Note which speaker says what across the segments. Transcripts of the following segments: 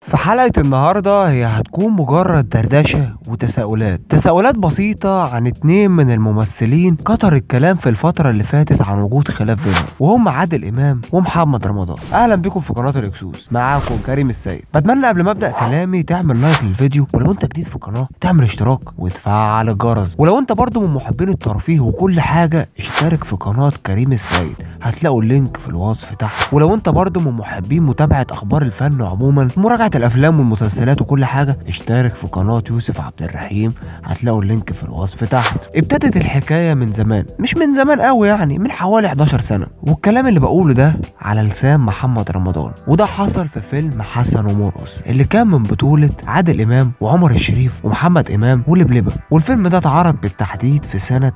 Speaker 1: في حلقة النهاردة هي هتكون مجرد دردشة وتساؤلات تساؤلات بسيطة عن اتنين من الممثلين كتر الكلام في الفترة اللي فاتت عن وجود خلاف بينهم وهم عادل إمام ومحمد رمضان أهلا بكم في قناة الإكسوس معاكم كريم السيد بتمنى قبل ما أبدأ كلامي تعمل لايك للفيديو ولو أنت جديد في القناة تعمل اشتراك وتفعل الجرس ولو أنت برضو من محبين الترفيه وكل حاجة اشترك في قناة كريم السيد هتلاقوا اللينك في الوصف تحت ولو انت برضو من محبين متابعة اخبار الفن عموما ومراجعة الافلام والمسلسلات وكل حاجة اشترك في قناة يوسف عبد الرحيم هتلاقوا اللينك في الوصف تحت ابتدت الحكاية من زمان مش من زمان قوي يعني من حوالي 11 سنة والكلام اللي بقوله ده على لسان محمد رمضان وده حصل في فيلم حسن ومرقص اللي كان من بطولة عادل امام وعمر الشريف ومحمد امام ولبلبة والفيلم ده اتعرض بالتحديد في سنة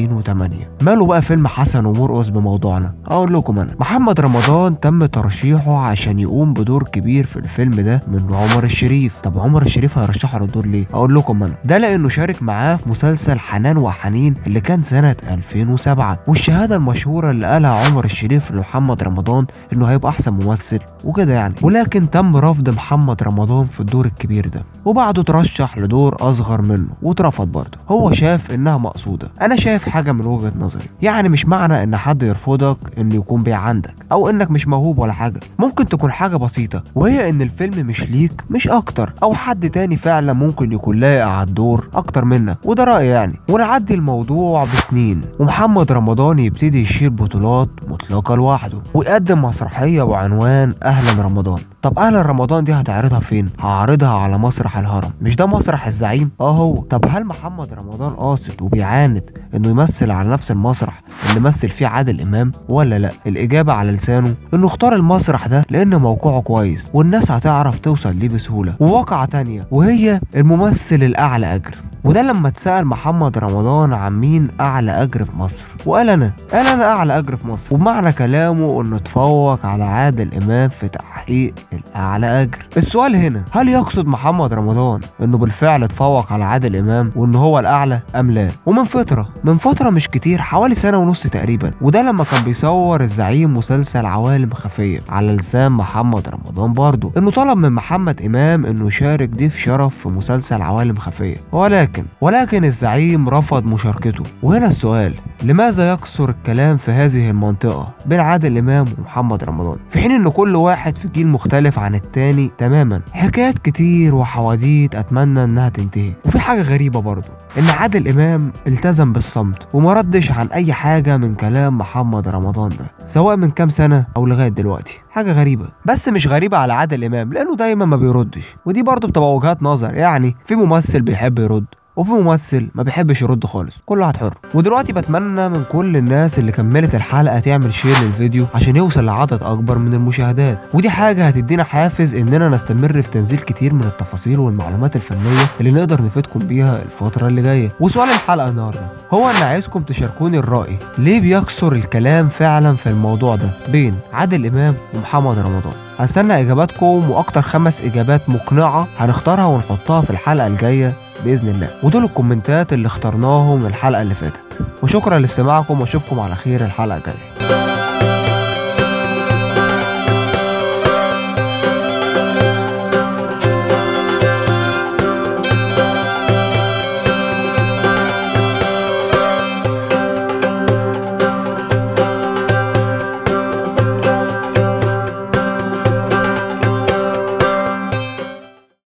Speaker 1: 2008 ماله بقى فيلم حسن ومرقص بموضوعنا اقول لكم انا محمد رمضان تم ترشيحه عشان يقوم بدور كبير في الفيلم ده من عمر الشريف طب عمر الشريف هيرشحه للدور ليه اقول لكم انا ده لانه شارك معاه في مسلسل حنان وحنين اللي كان سنة 2007 والشهادة المشهورة اللي قالها عمر الشريف لمحمد رمضان انه هيبقى احسن ممثل وكده يعني ولكن تم رفض محمد رمضان في الدور الكبير ده وبعده ترشح لدور اصغر منه واترفض برضه هو شاف انها مقصودة انا شايف حاجة من وجهة نظري يعني مش معنى ان حد يرفضك انه يكون بيع عندك او انك مش موهوب ولا حاجه ممكن تكون حاجه بسيطه وهي ان الفيلم مش ليك مش اكتر او حد تاني فعلا ممكن يكون لايق على الدور اكتر منك وده رايي يعني ونعدي الموضوع بسنين ومحمد رمضان يبتدي يشيل بطولات مطلقه لوحده ويقدم مسرحيه بعنوان اهلا رمضان طب اهلا رمضان دي هتعرضها فين هعرضها على مسرح الهرم مش ده مسرح الزعيم اه هو طب هل محمد رمضان قاصد وبيعاند انه يمثل على نفس المسرح اللي مثل فيه عادل امام ولا لا الاجابه على لسانه انه اختار المسرح ده لان موقعه كويس والناس هتعرف توصل ليه بسهوله وواقعه تانية وهي الممثل الاعلى اجر وده لما اتسال محمد رمضان عن مين اعلى اجر في مصر وقال انا قال انا اعلى اجر في مصر وبمعنى كلامه انه تفوق على عادل امام في تحقيق الاعلى اجر السؤال هنا هل يقصد محمد رمضان انه بالفعل تفوق على عادل امام وان هو الاعلى ام لا ومن فتره من فتره مش كتير حوالي سنه ونص تقريبا وده لما كان بيصور الزعيم مسلسل عوالم خفيه على لسان محمد رمضان برضه انه طلب من محمد امام انه يشارك ضيف شرف في مسلسل عوالم خفيه ولكن ولكن الزعيم رفض مشاركته وهنا السؤال لماذا يكثر الكلام في هذه المنطقه بين عادل امام ومحمد رمضان في حين ان كل واحد في جيل مختلف عن التاني تماما حكايات كتير وحواديت اتمنى انها تنتهي وفي حاجه غريبه برضه ان عادل امام التزم بالصمت وما ردش عن اي حاجه من كلام محمد رمضان ده سواء من كام سنه او لغايه دلوقتي حاجه غريبه بس مش غريبه على عادل امام لانه دايما ما بيردش ودي برضه بتبقى وجهات نظر يعني في ممثل بيحب يرد وفي ممثل ما بيحبش يرد خالص كل واحد حر ودلوقتي بتمنى من كل الناس اللي كملت الحلقه تعمل شير للفيديو عشان يوصل لعدد اكبر من المشاهدات ودي حاجه هتدينا حافز اننا نستمر في تنزيل كتير من التفاصيل والمعلومات الفنيه اللي نقدر نفيدكم بيها الفتره اللي جايه وسؤال الحلقه النهارده هو ان عايزكم تشاركوني الراي ليه بيكثر الكلام فعلا في الموضوع ده بين عادل امام ومحمد رمضان هستنى اجاباتكم واكتر خمس اجابات مقنعه هنختارها ونحطها في الحلقه الجايه باذن الله ودول الكومنتات اللي اخترناهم الحلقه اللي فاتت وشكرا لاستماعكم واشوفكم على خير الحلقه الجايه